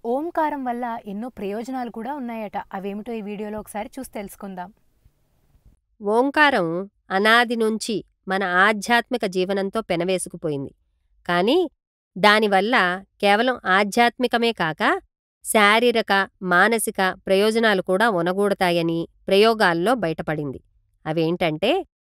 ఓంకారం వల్ల ఎన్నో ప్రయోజనాలు కూడా ఉన్నాయట అవేమిటో ఈ వీడియోలో ఒకసారి చూసి తెలుసుకుందాం ఓంకారం అనాది నుంచి మన ఆధ్యాత్మిక జీవనంతో పెనవేసుకుపోయింది కాని దానివల్ల కేవలం ఆధ్యాత్మికమే కాక శారీరక మానసిక ప్రయోజనాలు కూడా ఒనగూడతాయని ప్రయోగాల్లో బయటపడింది అవేంటంటే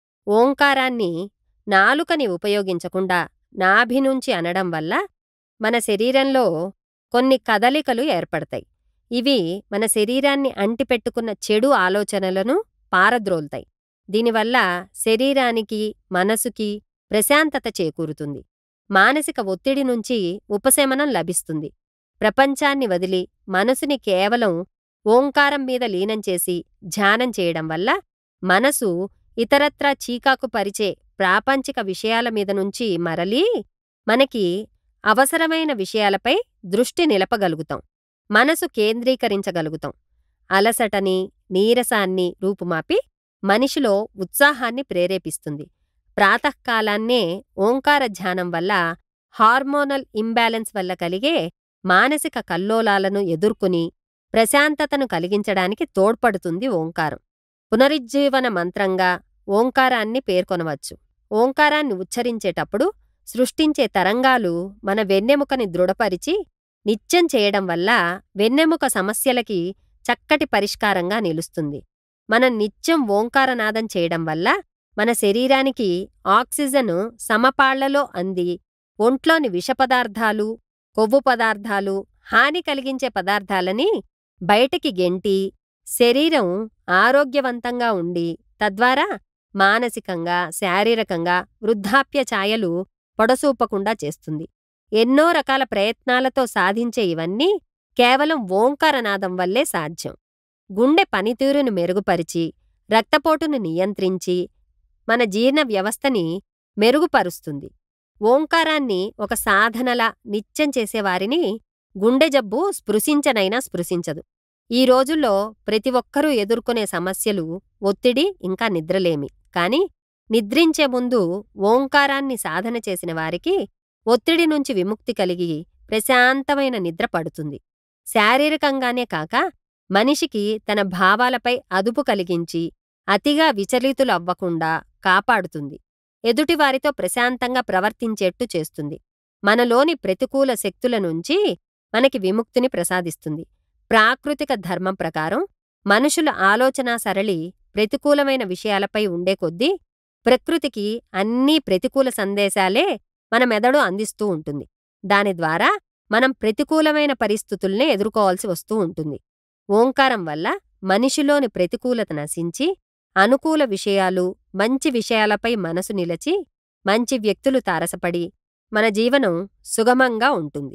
ఓంకారాన్ని నాలుకని ఉపయోగించకుండా నాభి నుంచి అనడం వల్ల మన శరీరంలో కొన్ని కదలికలు ఏర్పడతాయి ఇవి మన శరీరాన్ని అంటిపెట్టుకున్న చెడు ఆలోచనలను పారద్రోల్తాయి దీనివల్ల శరీరానికి మనసుకి ప్రశాంతత చేకూరుతుంది మానసిక ఒత్తిడి నుంచి ఉపశమనం లభిస్తుంది ప్రపంచాన్ని వదిలి మనసుని కేవలం ఓంకారం మీద లీనం చేసి ధ్యానం చేయడం వల్ల మనసు ఇతరత్రా చీకాకు పరిచే ప్రాపంచిక విషయాల మీద నుంచి మరలి మనకి అవసరమైన విషయాలపై దృష్టి నిలపగలుగుతాం మనసు కేంద్రీకరించగలుగుతాం అలసటని నీరసాన్ని రూపుమాపి మనిషిలో ఉత్సాహాన్ని ప్రేరేపిస్తుంది ప్రాతకాలాన్నే ఓంకార ధ్యానం వల్ల హార్మోనల్ ఇంబ్యాలెన్స్ వల్ల కలిగే మానసిక కల్లోలాలను ఎదుర్కొని ప్రశాంతతను కలిగించడానికి తోడ్పడుతుంది ఓంకారం పునరుజ్జీవన మంత్రంగా ఓంకారాన్ని పేర్కొనవచ్చు ఓంకారాన్ని ఉచ్చరించేటప్పుడు సృష్టించే తరంగాలు మన వెన్నెముకని దృఢపరిచి నిత్యం చేయడం వల్ల వెన్నెముక సమస్యలకి చక్కటి పరిష్కారంగా నిలుస్తుంది మనం నిత్యం ఓంకారనాదం చేయడం వల్ల మన శరీరానికి ఆక్సిజన్ సమపాళ్లలో అంది ఒంట్లోని విషపదార్థాలు కొవ్వు పదార్థాలు హాని కలిగించే పదార్థాలని బయటికి గెంటి శరీరం ఆరోగ్యవంతంగా ఉండి తద్వారా మానసికంగా శారీరకంగా వృద్ధాప్య ఛాయలు పొడసూపకుండా చేస్తుంది ఎన్నో రకాల ప్రయత్నాలతో సాధించే ఇవన్నీ కేవలం ఓంకారనాదం వల్లే సాధ్యం గుండె పనితీరును మెరుగుపరిచి రక్తపోటును నియంత్రించి మన జీర్ణ వ్యవస్థని మెరుగుపరుస్తుంది ఓంకారాన్ని ఒక సాధనలా నిత్యం చేసేవారిని గుండె జబ్బు స్పృశించనైనా స్పృశించదు ఈ రోజుల్లో ప్రతి ఒక్కరూ ఎదుర్కొనే సమస్యలు ఒత్తిడి ఇంకా నిద్రలేమి కాని నిద్రించే ముందు ఓంకారాన్ని సాధన చేసిన వారికి ఒత్తిడి నుంచి విముక్తి కలిగి ప్రశాంతమైన నిద్ర పడుతుంది శారీరకంగానే కాక మనిషికి తన భావాలపై అదుపు కలిగించి అతిగా విచలితులవ్వకుండా కాపాడుతుంది ఎదుటివారితో ప్రశాంతంగా ప్రవర్తించేట్టు చేస్తుంది మనలోని ప్రతికూల శక్తుల నుంచి మనకి విముక్తిని ప్రసాదిస్తుంది ప్రాకృతిక ధర్మం ప్రకారం మనుషుల ఆలోచనా సరళి ప్రతికూలమైన విషయాలపై ఉండే కొద్దీ ప్రకృతికి అన్నీ ప్రతికూల సందేశాలే మన మెదడు అందిస్తూ ఉంటుంది దాని ద్వారా మనం ప్రతికూలమైన పరిస్థితుల్నే ఎదుర్కోవాల్సి వస్తూ ఉంటుంది ఓంకారం వల్ల మనిషిలోని ప్రతికూలత నశించి అనుకూల విషయాలు మంచి విషయాలపై మనసు నిలచి మంచి వ్యక్తులు తారసపడి మన జీవనం సుగమంగా ఉంటుంది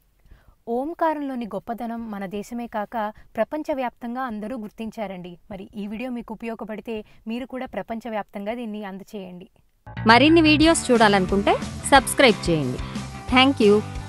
ఓంకారంలోని గొప్పదనం మన దేశమే కాక ప్రపంచవ్యాప్తంగా అందరూ గుర్తించారండి మరి ఈ వీడియో మీకు ఉపయోగపడితే మీరు కూడా ప్రపంచవ్యాప్తంగా దీన్ని అందచేయండి మరిన్ని వీడియోస్ చూడాలనుకుంటే సబ్స్క్రైబ్ చేయండి థ్యాంక్ యూ